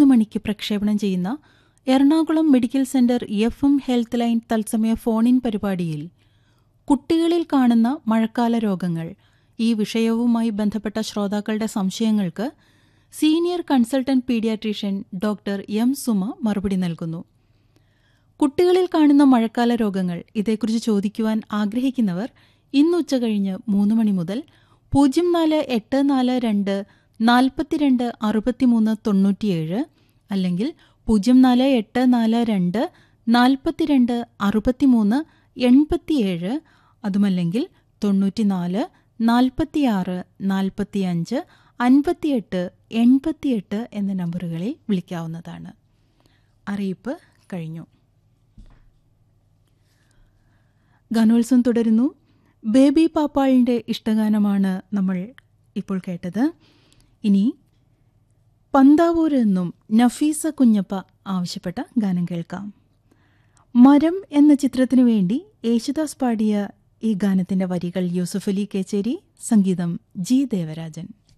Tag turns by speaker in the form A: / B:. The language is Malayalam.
A: മണിക്ക് പ്രക്ഷേപണം ചെയ്യുന്ന Ernakulam medical centre F M health line തത്സമയ ഫോണിൻ പരിപാടിയിൽ കുട്ടികളിൽ കാണുന്ന മഴക്കാല രോഗങ്ങൾ ഈ വിഷയവുമായി ബന്ധപ്പെട്ട ശ്രോതാക്കളുടെ സംശയങ്ങൾക്ക് senior consultant paediatrician doctor M Suma മറുപടി നൽകുന്നു കുട്ടികളിൽ കാണുന്ന മഴക്കാല രോഗങ്ങൾ ഇതേക്കുറിച്ച് ചോദിക്കുവാൻ ആഗ്രഹിക്കുന്നവർ ഇന്ന് ഉച്ചകഴിഞ്ഞ് മൂന്ന് മണി മുതൽ പൂജ്യം നാല് എട്ട് നാല് രണ്ട് നാൽപ്പത്തിരണ്ട് അറുപത്തിമൂന്ന് തൊണ്ണൂറ്റിയേഴ് അല്ലെങ്കിൽ പൂജ്യം നാല് എട്ട് നാല് രണ്ട് നാൽപ്പത്തിരണ്ട് അറുപത്തിമൂന്ന് എൺപത്തിയേഴ് അതുമല്ലെങ്കിൽ തൊണ്ണൂറ്റിനാല് നാൽപ്പത്തിയാറ് നാൽപ്പത്തിയഞ്ച് അൻപത്തിയെട്ട് എൺപത്തിയെട്ട് എന്ന നമ്പറുകളിൽ വിളിക്കാവുന്നതാണ് അറിയിപ്പ് കഴിഞ്ഞു ഗാനോത്സവം തുടരുന്നു ബേബി പാപ്പാളിൻ്റെ ഇഷ്ടഗാനമാണ് നമ്മൾ ഇപ്പോൾ കേട്ടത് ഇനി പന്താവൂർ എന്നും നഫീസ കുഞ്ഞപ്പ ആവശ്യപ്പെട്ട ഗാനം കേൾക്കാം മരം എന്ന ചിത്രത്തിനു വേണ്ടി യേശുദാസ് പാടിയ ഈ ഗാനത്തിന്റെ വരികൾ യൂസഫ് അലി കേച്ചേരി സംഗീതം ജി ദേവരാജൻ